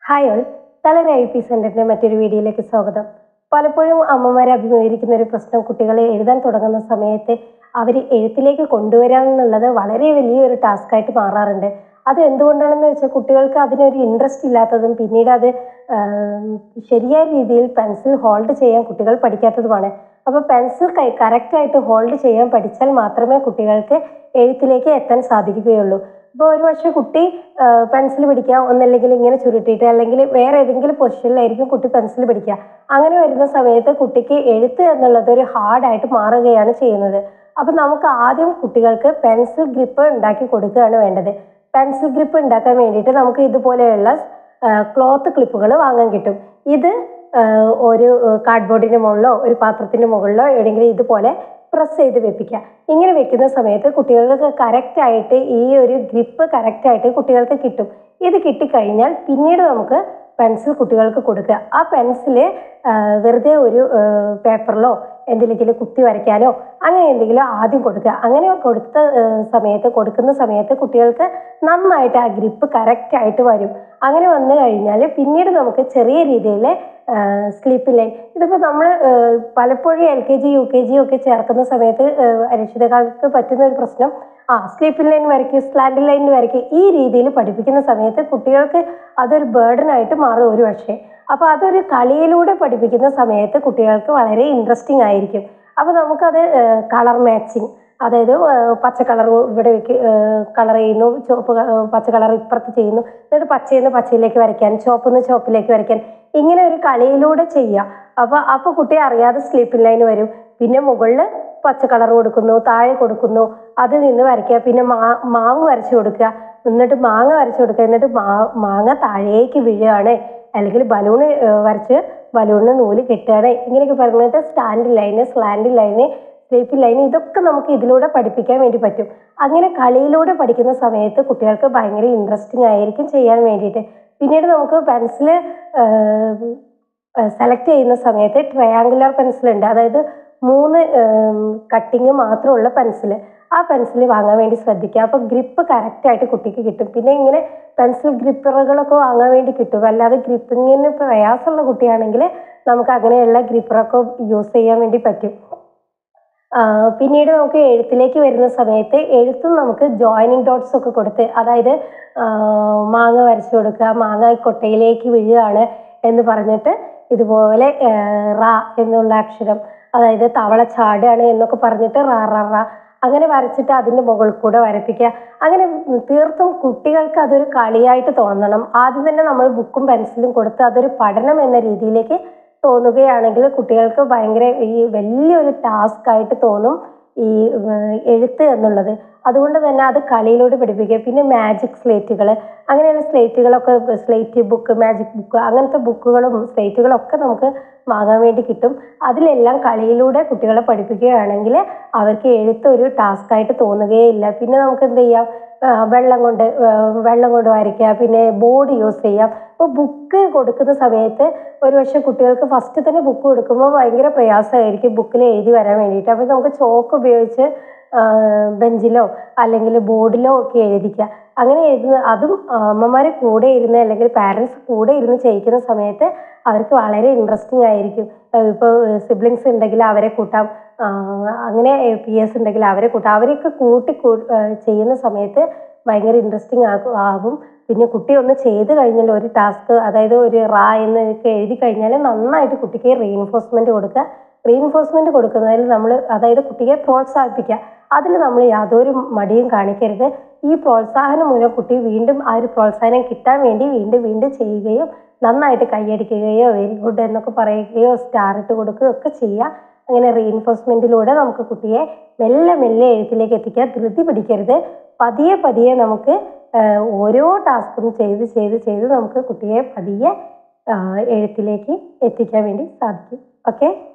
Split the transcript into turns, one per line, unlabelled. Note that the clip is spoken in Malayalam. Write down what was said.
ഹായ് ഓൾ തളര ഐ പി സെന്ററിന്റെ മറ്റൊരു വീഡിയോയിലേക്ക് സ്വാഗതം പലപ്പോഴും അമ്മമാർ അഭിമുഖീകരിക്കുന്ന ഒരു പ്രശ്നം കുട്ടികളെ എഴുതാൻ തുടങ്ങുന്ന സമയത്ത് അവർ എഴുത്തിലേക്ക് കൊണ്ടുവരാൻ എന്നുള്ളത് വളരെ വലിയൊരു ടാസ്ക്കായിട്ട് മാറാറുണ്ട് അത് എന്തുകൊണ്ടാണെന്ന് വെച്ചാൽ കുട്ടികൾക്ക് അതിനൊരു ഇൻട്രസ്റ്റ് ഇല്ലാത്തതും പിന്നീട് അത് ആം, ശരിയായ രീതിയിൽ പെൻസിൽ ഹോൾഡ് ചെയ്യാൻ കുട്ടികൾ പഠിക്കാത്തതുമാണ് അപ്പോൾ പെൻസിൽ കറക്റ്റായിട്ട് ഹോൾഡ് ചെയ്യാൻ പഠിച്ചാൽ മാത്രമേ കുട്ടികൾക്ക് എഴുത്തിലേക്ക് എത്താൻ സാധിക്കുകയുള്ളൂ ഇപ്പോൾ ഒരു പക്ഷേ കുട്ടി പെൻസിൽ പിടിക്കുക ഒന്നല്ലെങ്കിൽ ഇങ്ങനെ ചുരുട്ടിയിട്ട് അല്ലെങ്കിൽ വേറെ ഏതെങ്കിലും പൊസിഷനിലായിരിക്കും കുട്ടി പെൻസിൽ പിടിക്കുക അങ്ങനെ വരുന്ന സമയത്ത് കുട്ടിക്ക് എഴുത്ത് എന്നുള്ളത് ഒരു ഹാർഡായിട്ട് മാറുകയാണ് ചെയ്യുന്നത് അപ്പം നമുക്ക് ആദ്യം കുട്ടികൾക്ക് പെൻസിൽ ഗ്രിപ്പ് ഉണ്ടാക്കി കൊടുക്കുകയാണ് വേണ്ടത് പെൻസിൽ ഗ്രിപ്പ് ഉണ്ടാക്കാൻ വേണ്ടിയിട്ട് നമുക്ക് ഇതുപോലെയുള്ള ക്ലോത്ത് ക്ലിപ്പുകൾ വാങ്ങാൻ കിട്ടും ഇത് ആ, ഒരു കാർഡ്ബോർഡിൻ്റെ മുകളിലോ ഒരു പാത്രത്തിൻ്റെ മുകളിലോ എവിടെയെങ്കിലും ഇതുപോലെ പ്രസ് ചെയ്ത് വെപ്പിക്കുക ഇങ്ങനെ വെക്കുന്ന സമയത്ത് കുട്ടികൾക്ക് കറക്റ്റായിട്ട് ഈ ഒരു ഗ്രിപ്പ് കറക്റ്റായിട്ട് കുട്ടികൾക്ക് കിട്ടും ഇത് കിട്ടിക്കഴിഞ്ഞാൽ പിന്നീട് നമുക്ക് പെൻസിൽ കുട്ടികൾക്ക് കൊടുക്കുക ആ പെൻസിൽ വെറുതെ ഒരു പേപ്പറിലോ എന്തെങ്കിലും കുത്തി വരയ്ക്കാനോ അങ്ങനെ എന്തെങ്കിലും ആദ്യം കൊടുക്കുക അങ്ങനെ കൊടുത്ത ആ, സമയത്ത് കൊടുക്കുന്ന സമയത്ത് കുട്ടികൾക്ക് നന്നായിട്ട് ആ ഗ്രിപ്പ് കറക്റ്റായിട്ട് വരും അങ്ങനെ വന്നു കഴിഞ്ഞാൽ പിന്നീട് നമുക്ക് ചെറിയ രീതിയിൽ സ്ലീപ്പ് ലൈൻ ഇതിപ്പോൾ നമ്മൾ പലപ്പോഴും L K G U K G ഒക്കെ ചേർക്കുന്ന സമയത്ത് ആ, രക്ഷിതാക്കൾക്ക് പറ്റുന്ന ഒരു പ്രശ്നം ആ സ്ലീപ്പിംഗ് ലൈൻ വരയ്ക്കുക സ്ലാൻഡ് ലൈൻ വരയ്ക്കുക ഈ രീതിയിൽ പഠിപ്പിക്കുന്ന സമയത്ത് കുട്ടികൾക്ക് അതൊരു burden ആയിട്ട് മാറും ഒരു പക്ഷേ അപ്പോൾ അതൊരു കളിയിലൂടെ പഠിപ്പിക്കുന്ന സമയത്ത് കുട്ടികൾക്ക് വളരെ ഇൻട്രസ്റ്റിംഗ് ആയിരിക്കും അപ്പോൾ നമുക്കത് കളർ മാച്ചിങ് അതായത് പച്ച കളർ ഇവിടെ വെക്ക് കളർ ചെയ്യുന്നു ചുവപ്പ് ക- ഏഹ് പച്ച കളർ ഇപ്പുറത്ത് ചെയ്യുന്നു എന്നിട്ട് പച്ചയിൽ നിന്ന് പച്ചയിലേക്ക് വരയ്ക്കാൻ ചുവപ്പിൽ നിന്ന് ചുവപ്പിലേക്ക് വരയ്ക്കാൻ ഇങ്ങനെ ഒരു കളിയിലൂടെ ചെയ്യുക അപ്പോൾ അപ്പോൾ കുട്ടി അറിയാതെ സ്ലീപ്പിംഗ് ലൈൻ വരും പിന്നെ മുകളിൽ പച്ച കളർ കൊടുക്കുന്നു താഴെ കൊടുക്കുന്നു അതിൽ നിന്ന് വരയ്ക്കുക പിന്നെ മാ മാവ് വരച്ചു കൊടുക്കുക എന്നിട്ട് മാങ്ങ വരച്ചു കൊടുക്കുക എന്നിട്ട് മാ മാങ്ങ താഴേക്ക് വീഴുകയാണ് അല്ലെങ്കിൽ ബലൂണ് വരച്ച് ബലൂണിന് നൂല് കെട്ടുകയാണ് ഇങ്ങനെയൊക്കെ പറഞ്ഞിട്ട് stand line slant line sleeping line ഇതൊക്കെ നമുക്ക് ഇതിലൂടെ പഠിപ്പിക്കാൻ വേണ്ടി പറ്റും അങ്ങനെ കളിയിലൂടെ പഠിക്കുന്ന സമയത്ത് കുട്ടികൾക്ക് ഭയങ്കര ഇൻട്രസ്റ്റിംഗ് ആയിരിക്കും ചെയ്യാൻ വേണ്ടിയിട്ട് പിന്നീട് നമുക്ക് പെൻസിൽ സെലക്ട് ചെയ്യുന്ന സമയത്ത് ട്രയാങ്കുലർ പെൻസിൽ ഉണ്ട് അതായത് മൂന്ന് കട്ടിങ് മാത്രമുള്ള പെൻസിൽ ആ പെൻസിൽ വാങ്ങാൻ വേണ്ടി ശ്രദ്ധിക്കുക അപ്പോൾ ഗ്രിപ്പ് കറക്റ്റായിട്ട് കുട്ടിക്ക് കിട്ടും പിന്നെ ഇങ്ങനെ പെൻസിൽ ഗ്രിപ്പറുകളൊക്കെ വാങ്ങാൻ വേണ്ടി കിട്ടും അല്ലാതെ ഗ്രിപ്പിങ്ങിന് പ്രയാസമുള്ള കുട്ടിയാണെങ്കിൽ നമുക്ക് അങ്ങനെയുള്ള ഗ്രിപ്പറൊക്കെ യൂസ് ചെയ്യാൻ വേണ്ടി പറ്റും ആ, പിന്നീട് നമുക്ക് എഴുത്തിലേക്ക് വരുന്ന സമയത്ത് എഴുത്തും നമുക്ക് ജോയിനിങ് ഡോട്ട്സ് ഒക്കെ കൊടുത്ത് അതായത് ആ, മാങ്ങ വരച്ചു കൊടുക്കുക മാങ്ങ കൊട്ടയിലേക്ക് വീഴുകയാണ് എന്ന് പറഞ്ഞിട്ട് ഇതുപോലെ ആ, റ എന്നുള്ള അക്ഷരം അതായത് തവള ചാടുകയാണ് എന്നൊക്കെ പറഞ്ഞിട്ട് റ റ റ അങ്ങനെ വരച്ചിട്ട് അതിൻ്റെ മുകളിൽ കൂടെ വരപ്പിക്കുക അങ്ങനെ തീർത്തും കുട്ടികൾക്ക് അതൊരു കളിയായിട്ട് തോന്നണം ആദ്യം തന്നെ നമ്മൾ ബുക്കും പെൻസിലും കൊടുത്ത് അതൊരു പഠനം എന്ന രീതിയിലേക്ക് തോന്നുകയാണെങ്കിൽ കുട്ടികൾക്ക് ഭയങ്കര ഈ വലിയൊരു ടാസ്ക് ആയിട്ട് തോന്നും ഈ ഉം, എഴുത്ത് എന്നുള്ളത് അതുകൊണ്ട് തന്നെ അത് കളിയിലൂടെ പഠിപ്പിക്കുക പിന്നെ മാജിക് സ്ലേറ്റുകൾ അങ്ങനെയുള്ള സ്ലേറ്റുകളൊക്കെ സ്ലേറ്റ് ബുക്ക് മാജിക് ബുക്ക് അങ്ങനത്തെ ബുക്കുകളും സ്ലേറ്റുകളും ഒക്കെ നമുക്ക് വാങ്ങാൻ വേണ്ടി കിട്ടും അതിലെല്ലാം കളിയിലൂടെ കുട്ടികളെ പഠിപ്പിക്കുകയാണെങ്കിൽ അവർക്ക് എഴുത്ത് ഒരു ടാസ്ക്കായിട്ട് തോന്നുകയില്ല പിന്നെ നമുക്ക് എന്ത് ചെയ്യാം ആ, വെള്ളം കൊണ്ട് ആ, വെള്ളം കൊണ്ട് വരയ്ക്കുക പിന്നെ ബോർഡ് യൂസ് ചെയ്യാം ഇപ്പോൾ ബുക്ക് കൊടുക്കുന്ന സമയത്ത് ഒരുപക്ഷെ കുട്ടികൾക്ക് ഫസ്റ്റ് തന്നെ ബുക്ക് കൊടുക്കുമ്പോൾ ഭയങ്കര പ്രയാസമായിരിക്കും ബുക്കിൽ എഴുതി വരാൻ വേണ്ടിയിട്ട് അപ്പോൾ നമുക്ക് ചോക്ക് ഉപയോഗിച്ച് ബെഞ്ചിലോ അല്ലെങ്കിൽ ബോർഡിലോ ഒക്കെ എഴുതിക്കുക അങ്ങനെ എഴുതുന്ന അതും അമ്മമാർ കൂടെ ഇരുന്ന് അല്ലെങ്കിൽ പാരൻസ് കൂടെ ഇരുന്ന് ചെയ്യിക്കുന്ന സമയത്ത് അവർക്ക് വളരെ ഇൻട്രസ്റ്റിംഗ് ആയിരിക്കും ഇപ്പോൾ സിബ്ലിങ്സ് ഉണ്ടെങ്കിൽ അവരെ കൂട്ടാം ആ, അങ്ങനെ പി എസ് ഉണ്ടെങ്കിൽ അവരെ കൂട്ടാം അവരെയൊക്കെ കൂട്ടി കൂ- ആ, ചെയ്യുന്ന സമയത്ത് ഭയങ്കര ഇൻട്രസ്റ്റിംഗ് ആകും ആകും പിന്നെ കുട്ടി ഒന്ന് ചെയ്ത് കഴിഞ്ഞാൽ ഒരു ടാസ്ക് അതായത് ഒരു റാ എന്നൊക്കെ എഴുതി കഴിഞ്ഞാൽ നന്നായിട്ട് കുട്ടിക്ക് റീഇൻഫോഴ്സ്മെന്റ് കൊടുക്കുക റീഇൻഫോഴ്സ്മെന്റ് കൊടുക്കുന്നതിൽ നമ്മൾ അതായത് കുട്ടിയെ പ്രോത്സാഹിപ്പിക്കുക അതിൽ നമ്മൾ യാതൊരു മടിയും കാണിക്കരുത് ഈ പ്രോത്സാഹനം മൂലം കുട്ടി വീണ്ടും ആ ഒരു പ്രോത്സാഹനം കിട്ടാൻ വേണ്ടി വീണ്ടും വീണ്ടും ചെയ്യുകയും നന്നായിട്ട് കൈയടിക്കുകയോ വെരി ഗുഡ് എന്നൊക്കെ പറയുകയോ സ്റ്റാർ ഇട്ട് കൊടുക്കുകയോ ഒക്കെ ചെയ്യുക അങ്ങനെ റീഇൻഫോഴ്സ്മെന്റിലൂടെ നമുക്ക് കുട്ടിയെ മെല്ലെ മെല്ലെ എഴുത്തിലേക്ക് എത്തിക്കുക ധൃതി പിടിക്കരുത് പതിയെ പതിയെ നമുക്ക് ആഹ്, ഓരോ ടാസ്കും ചെയ്ത് ചെയ്ത് ചെയ്ത് നമുക്ക് കുട്ടിയെ പതിയെ ആഹ്, എഴുത്തിലേക്ക് എത്തിക്കാൻ വേണ്ടി സാധിക്കും ഓക്കെ